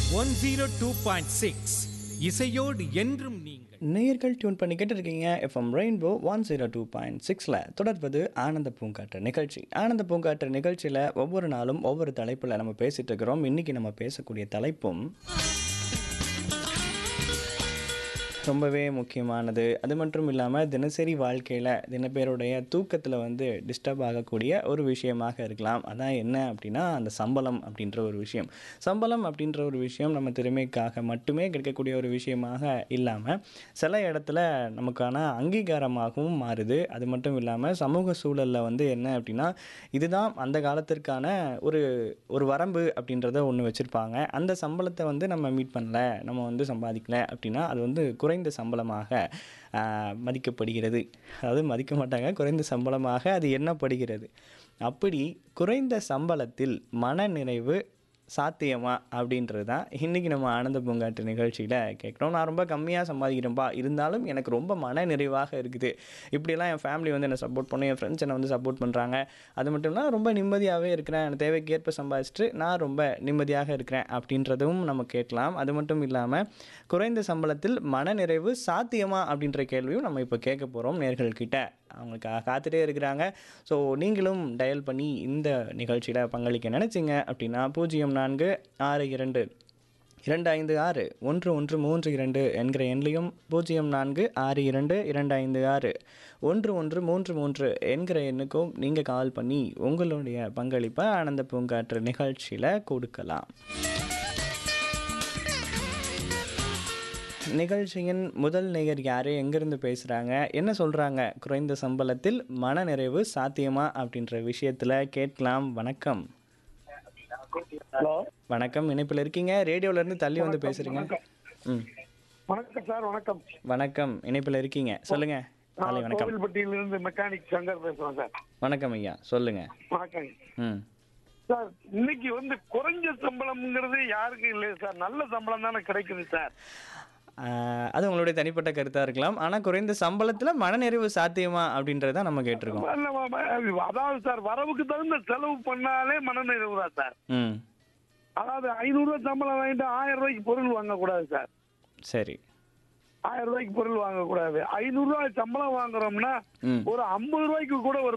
one zero two point six இசையோடு என்றும் நீங்கள் நேயர்கள் டியூன் பண்ணி கேட்டிருக்கீங்க FM rainbow one zero two point சிக்ஸில் தொடர்வது ஆனந்த பூங்காற்று நிகழ்ச்சி ஆனந்த பூங்காற்று நிகழ்ச்சியில் ஒவ்வொரு நாளும் ஒவ்வொரு தலைப்பில் நம்ம பேசிகிட்டு இருக்கிறோம் இன்றைக்கி நம்ம பேசக்கூடிய தலைப்பும் ரொம்பவே முக்கியமானது அது மட்டும் இல்லாமல் தினசரி வாழ்க்கையில் தினப்பேருடைய தூக்கத்தில் வந்து டிஸ்டர்ப் ஆகக்கூடிய ஒரு விஷயமாக இருக்கலாம் அதான் என்ன அப்படின்னா அந்த சம்பளம் அப்படின்ற ஒரு விஷயம் சம்பளம் அப்படின்ற ஒரு விஷயம் நம்ம திறமைக்காக மட்டுமே கிடைக்கக்கூடிய ஒரு விஷயமாக இல்லாமல் சில இடத்துல நமக்கான அங்கீகாரமாகவும் மாறுது அது மட்டும் இல்லாமல் சமூக சூழலில் வந்து என்ன அப்படின்னா இதுதான் அந்த காலத்திற்கான ஒரு ஒரு வரம்பு அப்படின்றத ஒன்று வச்சுருப்பாங்க அந்த சம்பளத்தை வந்து நம்ம மீட் பண்ணல நம்ம வந்து சம்பாதிக்கல அப்படின்னா அது வந்து குறைந்த சம்பளமாக ஆஹ், மதிக்கப்படுகிறது அதாவது மதிக்க மாட்டாங்க குறைந்த சம்பளமாக அது எண்ணப்படுகிறது அப்படி குறைந்த சம்பளத்தில் மனநிறைவு சாத்தியமா அப்படின்றது தான் இன்றைக்கி நம்ம ஆனந்த பூங்காட்டு நிகழ்ச்சியில் கேட்குறோம் நான் ரொம்ப கம்மியாக சம்பாதிக்கிறேன்ப்பா இருந்தாலும் எனக்கு ரொம்ப மன நிறைவாக இருக்குது இப்படியெல்லாம் என் ஃபேமிலி வந்து என்னை சப்போர்ட் பண்ணும் என் ஃப்ரெண்ட்ஸ் என்னை வந்து சப்போர்ட் பண்ணுறாங்க அது மட்டும் இல்லாமல் ரொம்ப நிம்மதியாகவே இருக்கிறேன் எனக்கு தேவைக்கேற்ப சம்பாதிச்சுட்டு நான் ரொம்ப நிம்மதியாக இருக்கிறேன் அப்படின்றதும் நம்ம கேட்கலாம் அது மட்டும் இல்லாமல் குறைந்த சம்பளத்தில் மனநிறைவு சாத்தியமா அப்படின்ற கேள்வியும் நம்ம இப்போ கேட்க போகிறோம் நேர்கள்கிட்ட அவங்க கா காத்துட்டே இருக்கிறாங்க ஸோ நீங்களும் டயல் பண்ணி இந்த நிகழ்ச்சியில் பங்களிக்க நினச்சிங்க அப்படின்னா பூஜ்ஜியம் நான்கு ஆறு இரண்டு இரண்டு ஐந்து ஆறு ஒன்று ஒன்று மூன்று இரண்டு என்கிற எண்லையும் பூஜ்ஜியம் நான்கு ஆறு இரண்டு இரண்டு ஐந்து ஆறு ஒன்று ஒன்று மூன்று மூன்று என்கிற எண்ணுக்கும் நீங்கள் கால் பண்ணி உங்களுடைய பங்களிப்பை ஆனந்த பூங்காற்று நிகழ்ச்சியில் கொடுக்கலாம் நிகழ்ச்சியின் முதல் நேயர் யார் எங்கேருந்து பேசுகிறாங்க என்ன சொல்கிறாங்க குறைந்த சம்பளத்தில் மனநிறைவு சாத்தியமா அப்படின்ற விஷயத்தில் கேட்கலாம் வணக்கம் ஹலோ வணக்கம் இணைப்பில் இருக்கீங்க ரேடியோல இருந்து தள்ளி வந்து பேசுறீங்க ம் வணக்கம் சார் வணக்கம் வணக்கம் இணைப்பில் இருக்கீங்க சொல்லுங்க காலை நான் வணக்கம் கோவில்பட்டியிலிருந்து மெக்கானிக் சங்கர் பேசுறேன் சார் வணக்கம் ஐயா சொல்லுங்க வணக்கம் ம் சார் இன்னைக்கு வந்து குறைஞ்ச சம்பளம்ங்கிறது யாருக்கும் இல்லையா சார் நல்ல சம்பளம் தானே கிடைக்குது சார் ஆஹ், அது உங்களுடைய தனிப்பட்ட கருத்தாக இருக்கலாம் ஆனால் குறைந்த சம்பளத்தில் மனநிறைவு சாத்தியமா அப்படின்றத நம்ம கேட்டிருக்கோம் இல்ல, ம- ம- அதாவது சார் வரவுக்கு தகுந்த செலவு பண்ணாலே மனநிறைவு தான் சார் ம் அதாவது ஐநூறு ரூபாய் சம்பளம் வாங்கிட்டு ஆயிரம் ரூபாய்க்கு பொருள் வாங்கக்கூடாது சார் சரி ஆயிரம் ரூபாய்க்கு பொருள் வாங்கக்கூடாது ஐநூறு ரூபாய் சம்பளம் வாங்குறோம்னா ம் ஒரு ஐம்பது ரூபாய்க்கு கூட ஒரு